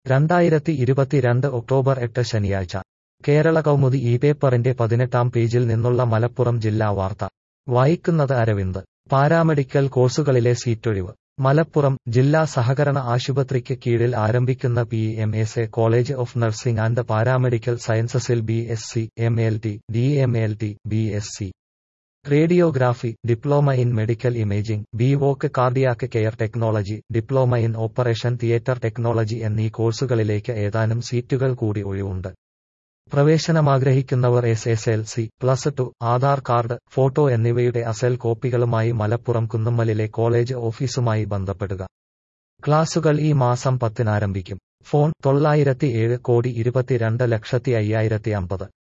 രണ്ടായിരത്തി ഇരുപത്തിരണ്ട് ഒക്ടോബർ എട്ട് ശനിയാഴ്ച കേരള കൗമുദി ഈ പേപ്പറിന്റെ പതിനെട്ടാം പേജിൽ നിന്നുള്ള മലപ്പുറം ജില്ലാ വാർത്ത വായിക്കുന്നത് അരവിന്ദ് പാരാമെഡിക്കൽ കോഴ്സുകളിലെ സീറ്റൊഴിവ് മലപ്പുറം ജില്ലാ സഹകരണ ആശുപത്രിക്ക് കീഴിൽ ആരംഭിക്കുന്ന P M S A college of nursing and paramedical സയൻസസിൽ B S C M L T D M L T B S C radiography diploma in medical imaging B voc cardiac care technology diploma in operation theatre technology എന്നീ കോഴ്സുകളിലേക്ക് ഏതാനും സീറ്റുകൾ കൂടി ഒഴിവുണ്ട് പ്രവേശനമാഗ്രഹിക്കുന്നവർ S S L C plus two Aadhaar card photo എന്നിവയുടെ അസൽ കോപ്പികളുമായി Malappuram കുന്നമ്മലിലെ college ഓഫീസുമായി ബന്ധപ്പെടുക ക്ലാസുകൾ ഈ മാസം പത്തിനാരംഭിക്കും ഫോൺ തൊള്ളായിരത്തി ഏഴ് കോടി ഇരുപത്തിരണ്ട് ലക്ഷത്തി അയ്യായിരത്തി അമ്പത്